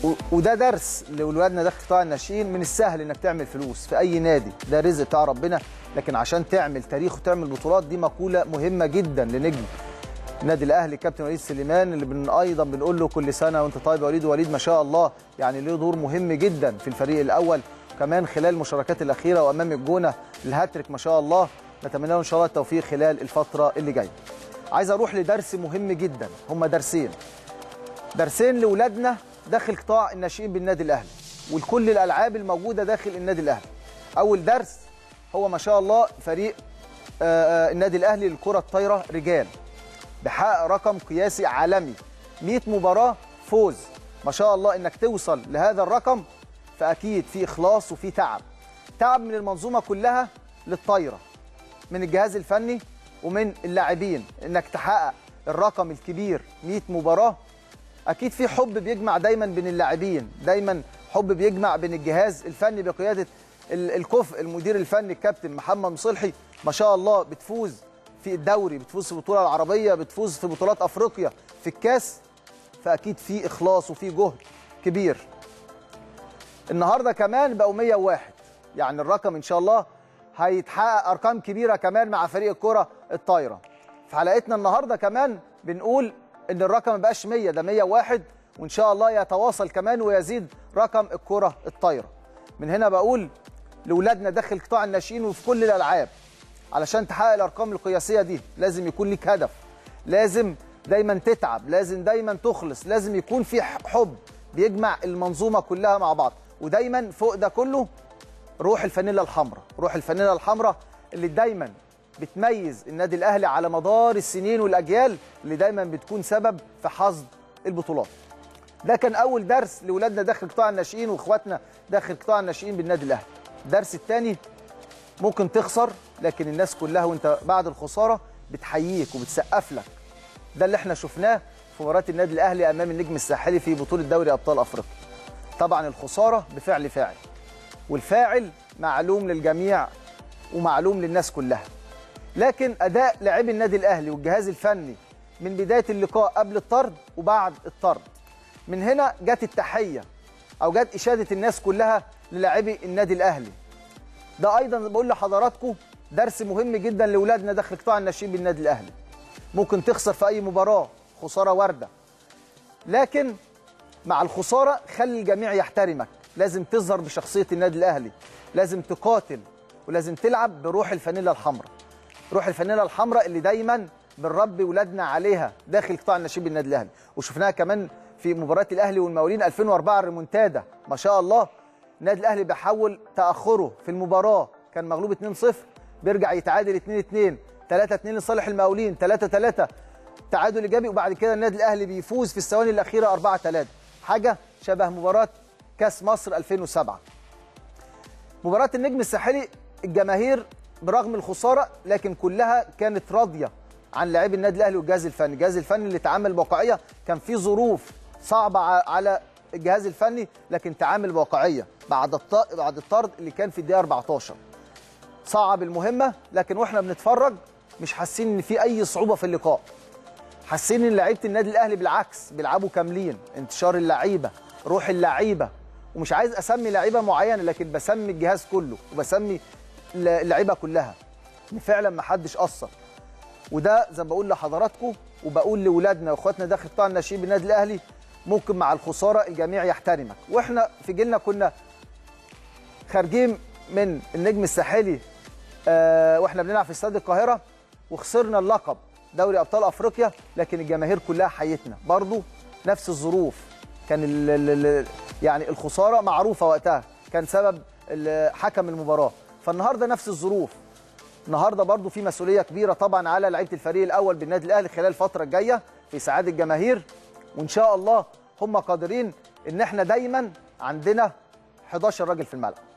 و- وده درس لاولادنا داخل قطاع الناشئين من السهل انك تعمل فلوس في اي نادي ده رزق بتاع ربنا لكن عشان تعمل تاريخ وتعمل بطولات دي مقوله مهمه جدا لنجم النادي الاهلي كابتن وليد سليمان اللي بن ايضا بنقول له كل سنه وانت طيب يا وليد وليد ما شاء الله يعني له دور مهم جدا في الفريق الاول كمان خلال المشاركات الاخيره وامام الجونه الهاتريك ما شاء الله نتمنى له ان شاء الله التوفيق خلال الفتره اللي جايه عايز اروح لدرس مهم جدا هما درسين درسين لاولادنا داخل قطاع الناشئين بالنادي الاهلي ولكل الالعاب الموجوده داخل النادي الاهلي اول درس هو ما شاء الله فريق آه، آه، النادي الاهلي للكره الطايره رجال بحقق رقم قياسي عالمي 100 مباراه فوز ما شاء الله انك توصل لهذا الرقم فاكيد في اخلاص وفي تعب تعب من المنظومه كلها للطايره من الجهاز الفني ومن اللاعبين انك تحقق الرقم الكبير 100 مباراه اكيد في حب بيجمع دايما بين اللاعبين دايما حب بيجمع بين الجهاز الفني بقياده ال- الكفء المدير الفني الكابتن محمد مصلحي ما شاء الله بتفوز في الدوري بتفوز في البطوله العربيه بتفوز في بطولات افريقيا في الكاس فاكيد في اخلاص وفي جهد كبير النهارده كمان بقوا 101 يعني الرقم ان شاء الله هيتحقق ارقام كبيره كمان مع فريق الكره الطايره في حلقتنا النهارده كمان بنقول ان الرقم ما بقاش 100 ده 101 وان شاء الله يتواصل كمان ويزيد رقم الكره الطايره من هنا بقول لاولادنا داخل قطاع الناشئين وفي كل الالعاب علشان تحقق الارقام القياسيه دي لازم يكون ليك هدف لازم دايما تتعب لازم دايما تخلص لازم يكون في حب بيجمع المنظومه كلها مع بعض ودايما فوق ده كله روح الفانيلا الحمراء روح الفانيلا الحمراء اللي دايما بتميز النادي الاهلي على مدار السنين والاجيال اللي دايما بتكون سبب في حصد البطولات ده كان اول درس لاولادنا داخل قطاع الناشئين واخواتنا داخل قطاع الناشئين بالنادي الاهلي الدرس الثاني ممكن تخسر لكن الناس كلها وانت بعد الخساره بتحييك وبتسقف لك ده اللي احنا شفناه في مباراه النادي الاهلي امام النجم الساحلي في بطوله دوري ابطال افريقيا طبعا الخساره بفعل فاعل والفاعل معلوم للجميع ومعلوم للناس كلها لكن اداء لاعبي النادي الاهلي والجهاز الفني من بدايه اللقاء قبل الطرد وبعد الطرد من هنا جت التحيه او جت اشاده الناس كلها للاعبي النادي الاهلي ده ايضا بقول لحضراتكم درس مهم جدا لاولادنا داخل قطاع الناشئين بالنادي الاهلي ممكن تخسر في اي مباراه خساره وارده لكن مع الخساره خلي الجميع يحترمك لازم تظهر بشخصيه النادي الاهلي لازم تقاتل ولازم تلعب بروح الفانيلا الحمراء روح الفانيلا الحمراء اللي دايما بنربي ولادنا عليها داخل قطاع الناشئين بالنادي الاهلي وشفناها كمان في مباراه الاهلي والمقاولين 2004 الريمونتادا ما شاء الله النادي الاهلي بيحول تاخره في المباراه كان مغلوب 2-0 بيرجع يتعادل 2-2 3-2 لصالح المقاولين 3-3 تعادل ايجابي وبعد كده النادي الاهلي بيفوز في الثواني الاخيره 4-3 حاجه شبه مباراه كاس مصر 2007 مباراه النجم الساحلي الجماهير برغم الخساره لكن كلها كانت راضيه عن لاعبي النادي الاهلي والجهاز الفني الجهاز الفني اللي تعامل بواقعيه كان في ظروف صعبه ع- على الجهاز الفني لكن تعامل بواقعيه بعد الط- بعد الطرد اللي كان في الدقيقه 14 صعب المهمه لكن واحنا بنتفرج مش حاسين ان في اي صعوبه في اللقاء حاسين ان لعيبه النادي الاهلي بالعكس بيلعبوا كاملين انتشار اللعيبه روح اللعيبه ومش عايز اسمي لعيبه معينه لكن بسمي الجهاز كله وبسمي الل- اللعيبه كلها ان فعلا ما حدش قصر وده زي ما بقول لحضراتكم وبقول لاولادنا واخواتنا داخل قطاع الناشئين بالنادي الاهلي ممكن مع الخساره الجميع يحترمك واحنا في جيلنا كنا خارجين من النجم الساحلي آه واحنا بنلعب في استاد القاهره وخسرنا اللقب دوري ابطال افريقيا لكن الجماهير كلها حيتنا برضو نفس الظروف كان ال ال ال يعني الخساره معروفه وقتها كان سبب ال- حكم المباراه فالنهارده نفس الظروف النهارده برضو في مسؤوليه كبيره طبعا على لعيبه الفريق الاول بالنادي الاهلي خلال الفتره الجايه في سعاده الجماهير وان شاء الله هم قادرين ان احنا دايما عندنا 11 راجل في الملعب